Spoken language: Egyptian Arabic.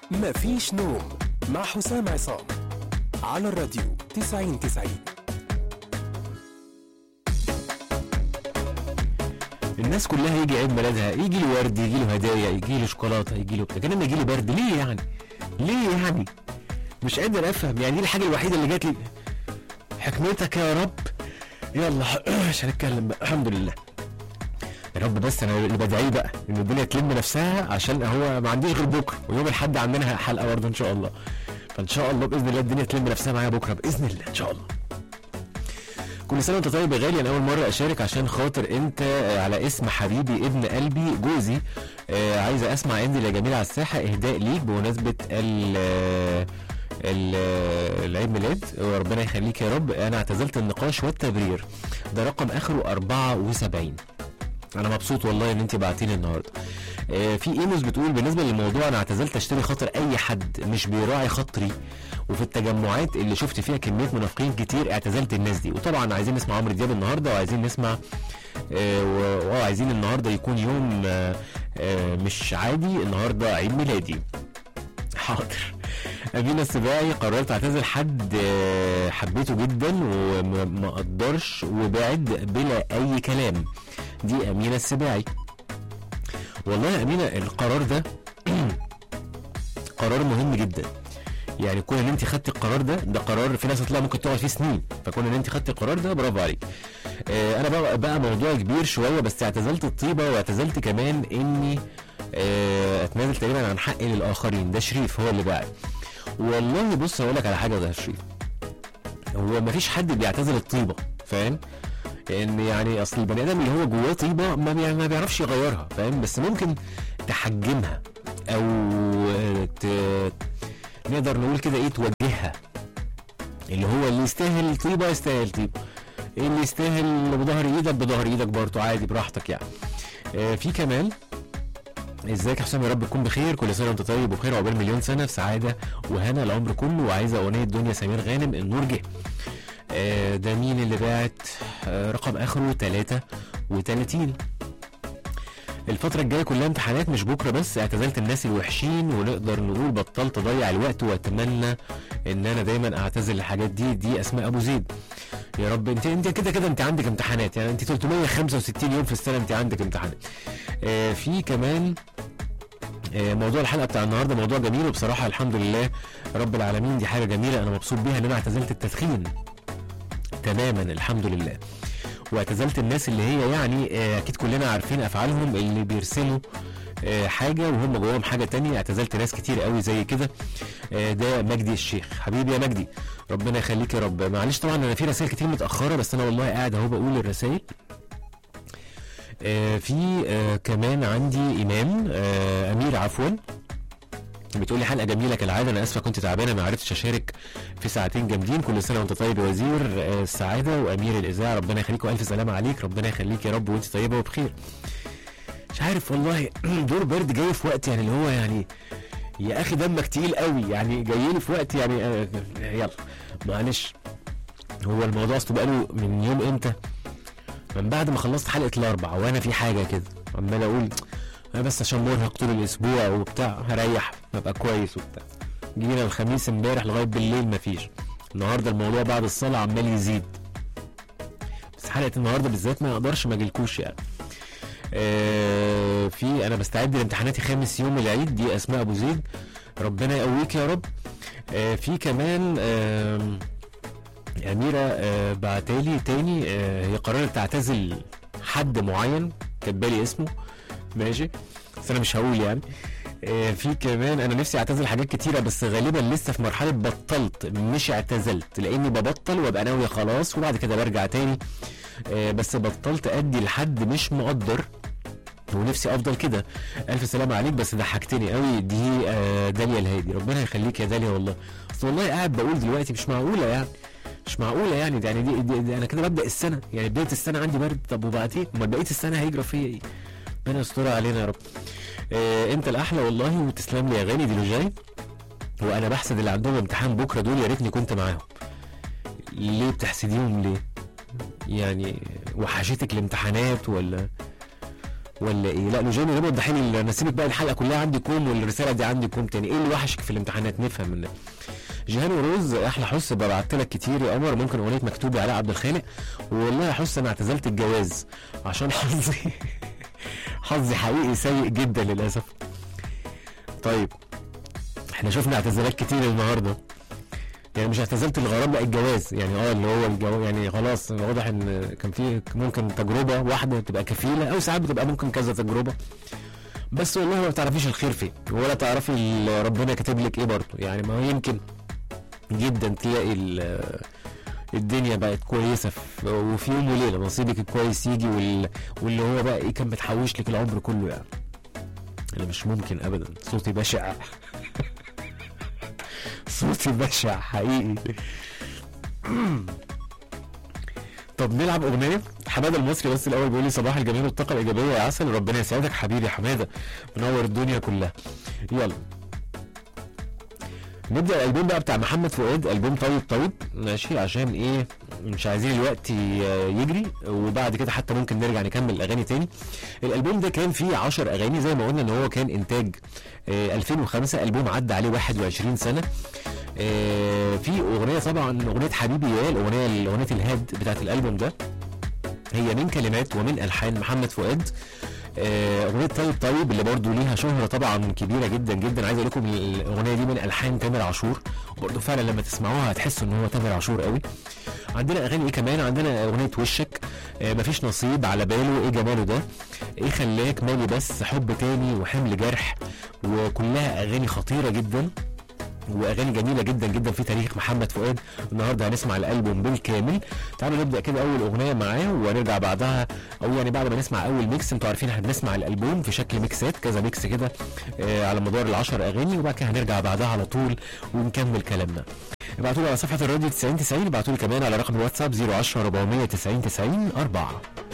مفيش نوم مع حسام عصام على الراديو 90 90 الناس كلها يجي عيد ميلادها يجي له ورد يجي له هدايا يجي له شوكولاته يجي له لكن انا يجي لي برد ليه يعني؟ ليه يعني؟ مش قادر افهم يعني دي الحاجه الوحيده اللي جات لي حكمتك يا رب يلا مش هنتكلم بقى الحمد لله يا رب بس انا اللي بدعيه بقى ان الدنيا تلم نفسها عشان هو ما عنديش غير بكره ويوم الاحد عندنا حلقه برضه ان شاء الله فان شاء الله باذن الله الدنيا تلم نفسها معايا بكره باذن الله ان شاء الله كل سنه وانت طيب يا غالي انا اول مره اشارك عشان خاطر انت آه، على اسم حبيبي ابن قلبي جوزي آه، عايزه اسمع اندي يا جميل على الساحه اهداء ليك بمناسبه ال آه، ال- آه، العيد ميلاد وربنا يخليك يا رب انا اعتزلت النقاش والتبرير ده رقم اخره 74 انا مبسوط والله ان انت بعتيني النهارده آه، في ايموز بتقول بالنسبه للموضوع انا اعتزلت اشتري خاطر اي حد مش بيراعي خاطري وفي التجمعات اللي شفت فيها كميه منافقين كتير اعتزلت الناس دي وطبعا عايزين نسمع عمرو دياب النهارده وعايزين نسمع آه، و- وعايزين النهارده يكون يوم آه، آه، مش عادي النهارده عيد ميلادي حاضر أمينة السباعي قررت اعتزل حد آه، حبيته جدا وما قدرش وبعد بلا اي كلام دي أمينة السباعي والله يا أمينة القرار ده قرار مهم جدا يعني كون ان انت خدت القرار ده ده قرار في ناس هتلاقي ممكن تقعد فيه سنين فكون ان انت خدت القرار ده برافو عليك آه انا بقى بقى موضوع كبير شويه بس اعتزلت الطيبه واعتزلت كمان اني آه اتنازل تقريبا عن حقي للاخرين ده شريف هو اللي باعي والله بص هقول لك على حاجه ده شريف هو مفيش حد بيعتزل الطيبه فاهم ان يعني اصل البني ادم اللي هو جواه طيبه ما, بي... ما بيعرفش يغيرها فاهم بس ممكن تحجمها او ت... نقدر نقول كده ايه توجهها اللي هو اللي يستاهل طيبه يستاهل طيبه اللي يستاهل بظهر ايدك بظهر ايدك برضه عادي براحتك يعني آه في كمان ازيك يا حسام يا رب تكون بخير كل سنه وانت طيب وبخير وعقبال مليون سنه في سعاده وهنا العمر كله وعايزه اغنيه دنيا سمير غانم النور جه آه، ده مين اللي باعت آه، رقم اخره 33 الفترة الجاية كلها امتحانات مش بكرة بس اعتزلت الناس الوحشين ونقدر نقول بطلت اضيع الوقت واتمنى ان انا دايما اعتزل الحاجات دي دي اسماء ابو زيد يا رب انت انت كده كده انت عندك امتحانات يعني انت 365 يوم في السنة انت عندك امتحانات آه في كمان آه، موضوع الحلقه بتاع النهارده موضوع جميل وبصراحه الحمد لله رب العالمين دي حاجه جميله انا مبسوط بيها ان انا اعتزلت التدخين تماما الحمد لله واعتزلت الناس اللي هي يعني آه، اكيد كلنا عارفين افعالهم اللي بيرسلوا آه، حاجه وهم جواهم حاجه تانية اعتزلت ناس كتير قوي زي كده آه، ده مجدي الشيخ حبيبي يا مجدي ربنا يخليك يا رب معلش طبعا انا في رسائل كتير متاخره بس انا والله قاعد اهو بقول الرسائل آه، في آه، كمان عندي ايمان آه، امير عفوا بتقولي حلقه جميله كالعاده انا اسفه كنت تعبانه ما عرفتش اشارك في ساعتين جامدين كل سنه وانت طيب يا وزير آه، السعاده وامير الاذاعه ربنا يخليك والف سلامه عليك ربنا يخليك يا رب وانت طيبه وبخير مش عارف والله دور برد جاي في وقت يعني اللي هو يعني يا اخي دمك تقيل قوي يعني جاي لي في وقت يعني آه، يلا معلش هو الموضوع اصله بقاله من يوم امتى من بعد ما خلصت حلقه الاربع وانا في حاجه كده عمال اقول انا بس عشان مرهق طول الاسبوع وبتاع هريح ابقى كويس وبتاع جينا الخميس امبارح لغايه بالليل مفيش النهارده الموضوع بعد الصلاه عمال يزيد بس حلقه النهارده بالذات ما اقدرش ما اجيلكوش يعني آه في انا بستعد لامتحاناتي خامس يوم العيد دي اسماء ابو زيد ربنا يقويك يا رب آه في كمان آه أميرة آه، بعتالي تاني آه، هي قررت تعتزل حد معين كاتبالي اسمه ماشي بس أنا مش هقول يعني آه، في كمان أنا نفسي أعتزل حاجات كتيرة بس غالبا لسه في مرحلة بطلت مش اعتزلت لأني ببطل وأبقى ناوي خلاص وبعد كده برجع تاني آه، بس بطلت أدي لحد مش مقدر ونفسي افضل كده الف سلامه عليك بس ضحكتني قوي دي آه، داليا الهادي ربنا يخليك يا داليا والله اصل والله قاعد بقول دلوقتي مش معقوله يعني مش معقوله يعني ده يعني دي, دي, دي انا كده ببدا السنه يعني بدايه السنه عندي برد طب وبعدين امال بقيه السنه هيجرى فيا ايه ربنا يسترها علينا يا رب آه انت الاحلى والله وتسلم لي يا غالي دي جاي وانا بحسد اللي عندهم امتحان بكره دول يا ريتني كنت معاهم ليه بتحسديهم ليه يعني وحشتك الامتحانات ولا ولا ايه لا نجاني رضا الدحيل انا سيبك بقى الحلقه كلها عندي كوم والرساله دي عندي كوم تاني ايه اللي وحشك في الامتحانات نفهم منك جيهان وروز احلى حس ببعت لك كتير يا قمر ممكن اغنيه مكتوب علاء عبد الخالق والله يا حس انا اعتزلت الجواز عشان حظي حظي حقيقي سيء جدا للاسف طيب احنا شفنا اعتزالات كتير النهارده يعني مش اعتزلت الغرام لا الجواز يعني اه اللي هو الجواز يعني خلاص واضح ان كان في ممكن تجربه واحده تبقى كفيله او ساعات بتبقى ممكن كذا تجربه بس والله ما بتعرفيش الخير فين ولا تعرفي ال- ربنا كاتب لك ايه برضه يعني ما هو يمكن جدا تلاقي ال- الدنيا بقت كويسه في وفي يوم وليله نصيبك الكويس يجي وال... واللي هو بقى ايه كان متحوش لك العمر كله يعني انا مش ممكن ابدا صوتي بشع صوتي بشع حقيقي طب نلعب اغنيه حماده المصري بس الاول بيقول لي صباح الجميل والطاقه الايجابيه يا عسل ربنا يسعدك حبيبي يا حماده منور الدنيا كلها يلا نبدا الالبوم بقى بتاع محمد فؤاد البوم طيب طيب ماشي عشان ايه مش عايزين الوقت ي- يجري وبعد كده حتى ممكن نرجع نكمل الاغاني تاني الالبوم ده كان فيه 10 اغاني زي ما قلنا ان هو كان انتاج آه 2005 البوم عدى عليه 21 سنه آه في اغنيه طبعا اغنيه حبيبي يا الاغنيه اغنيه الهاد بتاعت الالبوم ده هي من كلمات ومن الحان محمد فؤاد آه، اغنيه طيب طيب اللي برضو ليها شهره طبعا كبيره جدا جدا عايز اقول لكم الاغنيه دي من الحان تامر عاشور وبرضو فعلا لما تسمعوها هتحسوا ان هو تامر عاشور قوي عندنا اغاني ايه كمان عندنا اغنيه وشك آه، مفيش نصيب على باله ايه جماله ده ايه خلاك مالي بس حب تاني وحمل جرح وكلها اغاني خطيره جدا واغاني جميله جدا جدا في تاريخ محمد فؤاد النهارده هنسمع الالبوم بالكامل تعالوا نبدا كده اول اغنيه معاه ونرجع بعدها او يعني بعد ما نسمع اول ميكس انتوا عارفين احنا بنسمع الالبوم في شكل ميكسات كذا ميكس كده آه على مدار العشر اغاني وبعد كده هنرجع بعدها على طول ونكمل كلامنا ابعتوا لي على صفحه الراديو 90 90 ابعتوا لي كمان على رقم الواتساب 010 490 90 4